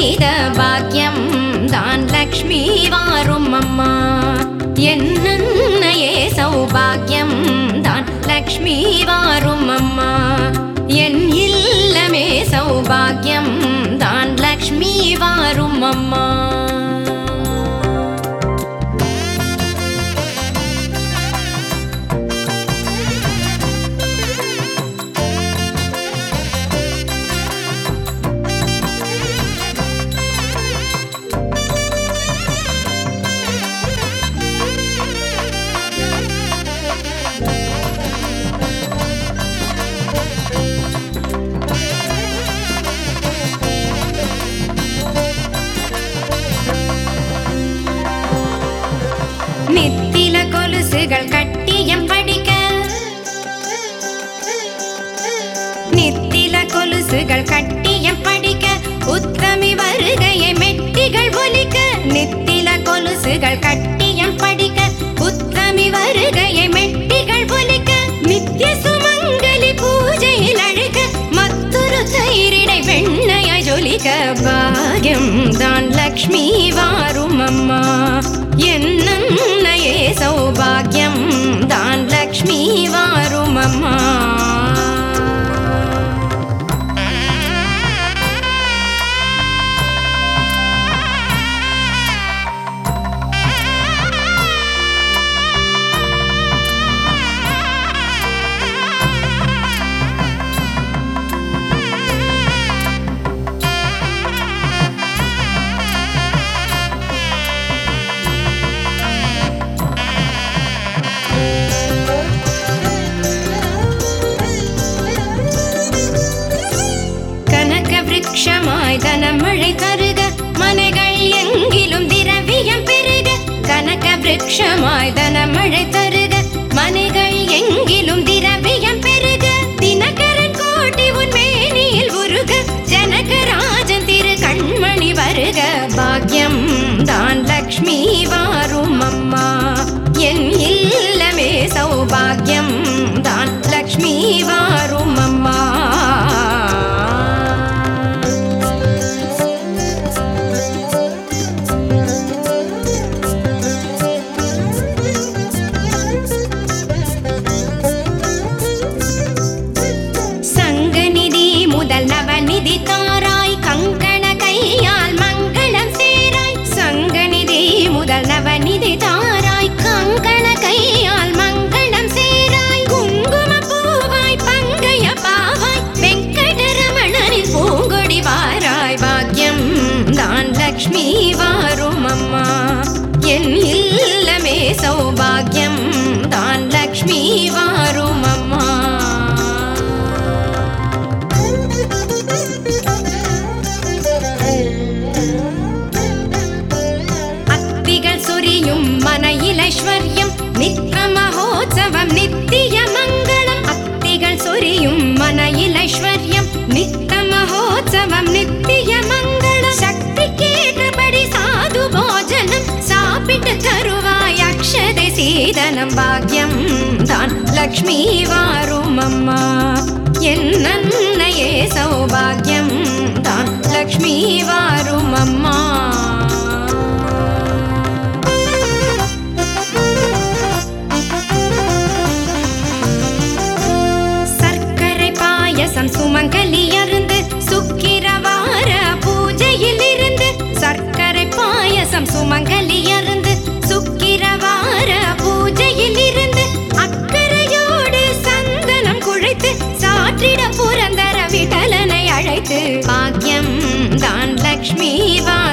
செய்த பாக்கியம் தான் லக்ஷ்மி வாரும் அம்மா என்னையே சௌபாகியம் தான் லக்ஷ்மி வாரும் அம்மா என் இல்லமே சௌபாகியம் தான் லக்ஷ்மி வாரும் அம்மா நித்தில கொலுசுகள் கட்டியம் படிக்க நித்தில கொலுசுகள் கட்டியம் படிக்க உத்தமி வருகையை மெட்டிகள் ஒலிக்க நித்தில கொலுசுகள் கட்டியம் படிக்க உத்தமி வருகையை மெட்டிகள் ஒலிக்க நித்திய சுமங்கலி பூஜையில் அழுக மற்றொரு தயிரிடை வெண்ணையாய் ஜொலிக்க பாகியம் தான் லக்ஷ்மி வாரும் அம்மா என்னையே சௌபாகியம் தான் லக்ஷ்மி வாரும் அம்மா கனக விருட்சமாய் தனமழை தருக மனைகள் எங்கிலும் திரவியம் பெருக கனக விருட்சமாய் தனமழை தருக மனைகள் எங்கிலும் திரவியம் பெருக தினகரன் கோட்டி உன் மேனியில் உருக ஜனகராஜன் திரு கண்மணி வருக பாக்யம் தான் லக்ஷ்மி வாரும் அம்மா என் இல்லமே சௌபாகியம் தான் லக்ஷ்மி வாரும் அம்மா சங்கநிதி முதல் நவநிதி தாராய் கங்கண கையால் மங்களம் சேராய் சங்கநிதி முதல் நவநிதி தாராய் கங்கண கையால் மங்களம் சேராய் குங்கும பூவாய் பங்கைய பாவாய் வெங்கடரமணனின் பூங்கொடி வாராய் பாக்யம் தான் லக்ஷ்மி வாரும் அம்மா என் இல்லமே சௌபாகியம் தான் லக்ஷ்மி வாரும் அம்மா அத்திகள் சொரியும் மனையில் ஐஸ்வர்யம் நித்த மகோத்சவம் நித்திய மங்களம் அத்திகள் சொரியும் மனையில் ஐஸ்வர்யம் நித்த மகோத்சவம் நித்திய மங்களம் சக்தி கேட்டபடி சாது போஜனம் சாப்பிட்டு தருவாய் அக்ஷதை சீதனம் பாக்யம் தான் லக்ஷ்மி வாரும் அம்மா என் நன்னையே சௌபாகியம் தான் லக்ஷ்மி வாரும் அம்மா சர்க்கரை பாயசம் சுமங்கலி அருந்து சுக்கிரவார பூஜையில் இருந்து சர்க்கரை பாயசம் சுமங்கலி அருந்து சுக்கிரவார பூஜையில் இருந்து அக்கறையோடு சந்தனம் குழைத்து சாற்றிட புரந்தர விடலனை அழைத்து பாக்யம் தான் லக்ஷ்மி வா